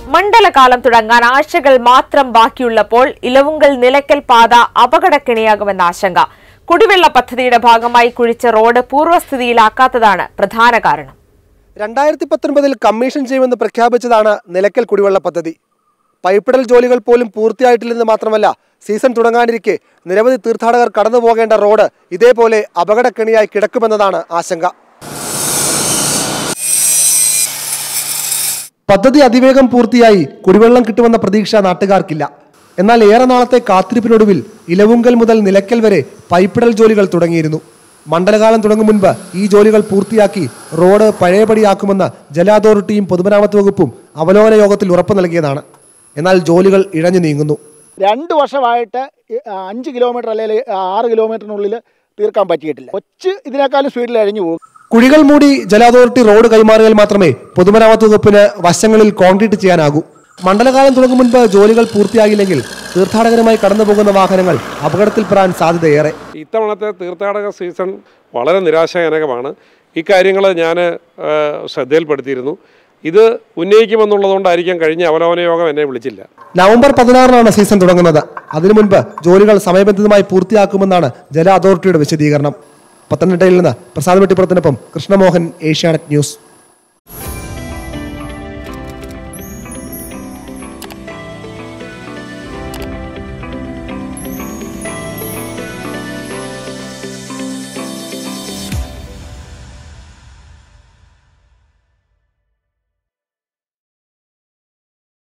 മണ്ഡലകാലം തുടങ്ങാൻ ആഴ്ചകൾ മാത്രം ബാക്കിയുള്ളപ്പോൾ ഇലവുങ്കൽ നിലയ്ക്കൽ പാത അപകടക്കെണിയാകുമെന്ന ആശങ്ക കുടിവെള്ള പദ്ധതിയുടെ ഭാഗമായി കുഴിച്ച റോഡ് പൂർവ്വസ്ഥിതിയിലാക്കാത്തതാണ് പ്രധാന കാരണം രണ്ടായിരത്തി പത്തൊൻപതിൽ കമ്മീഷൻ ചെയ്യുമെന്ന് പ്രഖ്യാപിച്ചതാണ് നിലയ്ക്കൽ കുടിവെള്ള പദ്ധതി പൈപ്പിടൽ ജോലികൾ പോലും പൂർത്തിയായിട്ടില്ലെന്ന് മാത്രമല്ല സീസൺ തുടങ്ങാനിരിക്കെ നിരവധി തീർത്ഥാടകർ കടന്നു പോകേണ്ട റോഡ് ഇതേപോലെ അപകടക്കെണിയായി കിടക്കുമെന്നതാണ് ആശങ്ക പദ്ധതി അതിവേഗം പൂർത്തിയായി കുടിവെള്ളം കിട്ടുമെന്ന പ്രതീക്ഷ നാട്ടുകാർക്കില്ല എന്നാൽ ഏറെ നാളത്തെ കാത്തിരിപ്പിനൊടുവിൽ ഇലവുങ്കൽ മുതൽ നിലയ്ക്കൽ വരെ പൈപ്പിടൽ ജോലികൾ തുടങ്ങിയിരുന്നു മണ്ഡലകാലം തുടങ്ങും മുൻപ് ഈ ജോലികൾ പൂർത്തിയാക്കി റോഡ് പഴയപടിയാക്കുമെന്ന് ജല അതോറിറ്റിയും പൊതുമരാമത്ത് വകുപ്പും അവലോകന യോഗത്തിൽ ഉറപ്പു നൽകിയതാണ് എന്നാൽ ജോലികൾ ഇഴഞ്ഞു നീങ്ങുന്നു രണ്ട് വർഷമായിട്ട് ഈ അഞ്ച് കിലോമീറ്റർ അല്ലെങ്കിൽ ആറ് കിലോമീറ്ററിനുള്ളിൽ തീർക്കാൻ പറ്റിയിട്ടില്ല കൊച്ച് ഇതിനേക്കാളും സ്പീഡിൽ അഴിഞ്ഞു പോകും കുഴികൾ മൂടി ജല അതോറിറ്റി റോഡ് കൈമാറിയാൽ മാത്രമേ പൊതുമരാമത്ത് വകുപ്പിന് വശങ്ങളിൽ കോൺക്രീറ്റ് ചെയ്യാനാകൂ മണ്ഡലകാലം തുടങ്ങും മുൻപ് ജോലികൾ പൂർത്തിയാകില്ലെങ്കിൽ തീർത്ഥാടകരുമായി കടന്നുപോകുന്ന വാഹനങ്ങൾ അപകടത്തിൽപ്പെടാൻ സാധ്യതയേറെ ഇത്തവണത്തെ തീർത്ഥാടക സീസൺ വളരെ നിരാശാജനകമാണ് ഇക്കാര്യങ്ങൾ ഞാൻ ശ്രദ്ധയിൽപ്പെടുത്തിയിരുന്നു ഇത് ഉന്നയിക്കുമെന്നുള്ളതുകൊണ്ടായിരിക്കും കഴിഞ്ഞ അവലോകന യോഗം എന്നെ വിളിച്ചില്ല നവംബർ പതിനാറിനാണ് സീസൺ തുടങ്ങുന്നത് അതിനു മുൻപ് ജോലികൾ സമയബന്ധിതമായി പൂർത്തിയാക്കുമെന്നാണ് ജല അതോറിറ്റിയുടെ വിശദീകരണം പത്തനംതിട്ടയിൽ നിന്ന് പ്രസാദ് വെട്ടിപ്പുറത്തിനൊപ്പം കൃഷ്ണമോഹൻ ഏഷ്യാനെറ്റ് ന്യൂസ്